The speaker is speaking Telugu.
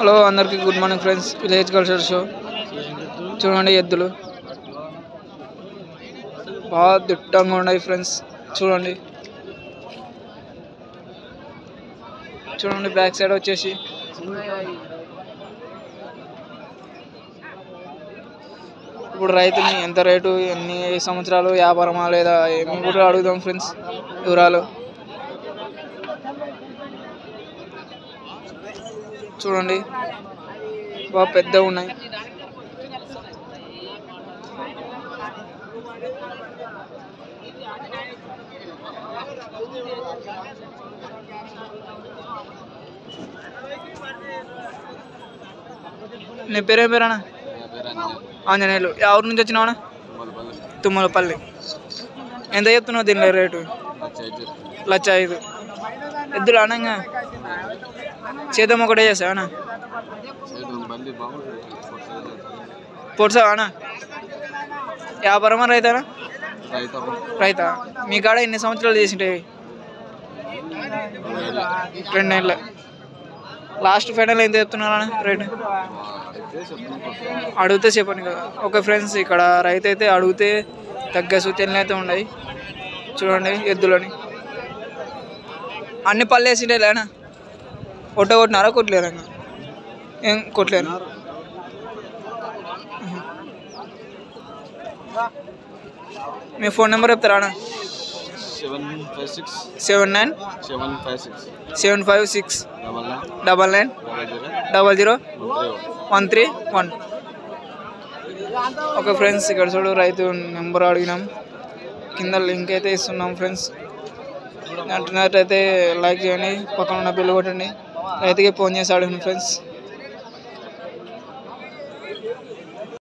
హలో అందరికీ good morning friends village culture show చూడండి ఎద్దులు బాగా దిట్టంగా ఉన్నాయి ఫ్రెండ్స్ చూడండి చూడండి బ్యాక్ సైడ్ వచ్చేసి ఇప్పుడు రైతుని ఎంత రేటు ఎన్ని సంవత్సరాలు వ్యాపారమా లేదా ఏమి కూడా అడుగుదాం ఫ్రెండ్స్ వివరాలు చూడండి బాగా పెద్దగా ఉన్నాయి నీ పేరేం పేరన్నా ఆంజనేయులు ఎవరి నుంచి వచ్చినావనా తుమ్మలపల్లి ఎంత చెప్తున్నావు దీనిలో రేటు లక్ష ఐదు ఎద్దులు అనంగా చేద్దాం ఒకటే చేస్తావా పొడుసావా అన్న వ్యాపారమా రైతానా రైతా మీ కాడ ఎన్ని సంవత్సరాలు చేసింటాయి రెండు నెలలు లాస్ట్ ఫైనల్ ఎంత చెప్తున్నారా రేటు అడిగితే చెప్పండి కదా ఓకే ఫ్రెండ్స్ ఇక్కడ రైతు అయితే అడిగితే తగ్గ సూచనలు అయితే ఉన్నాయి చూడండి ఎద్దులని అన్ని పళ్ళు వేసిండే లేనా కొట్ట కొట్టినారా కొట్టలేరా ఇంకా? ఏం కొట్టలేరు మీ ఫోన్ నెంబర్ చెప్తారా అన్న seven five six seven nine seven five six seven five six double nine double nine double zero double zero one three one three one okay friends ఇక్కడ చూడు రైతు నెంబర్ అడిగినాం కింద లింక్ అయితే ఇస్తున్నాం ఫ్రెండ్స్ అంటున్నట్టయితే లైక్ చేయండి పక్కన ఉన్న బిల్లు కొట్టండి రైతుకి ఫోన్ చేసి అడగండి ఫ్రెండ్స్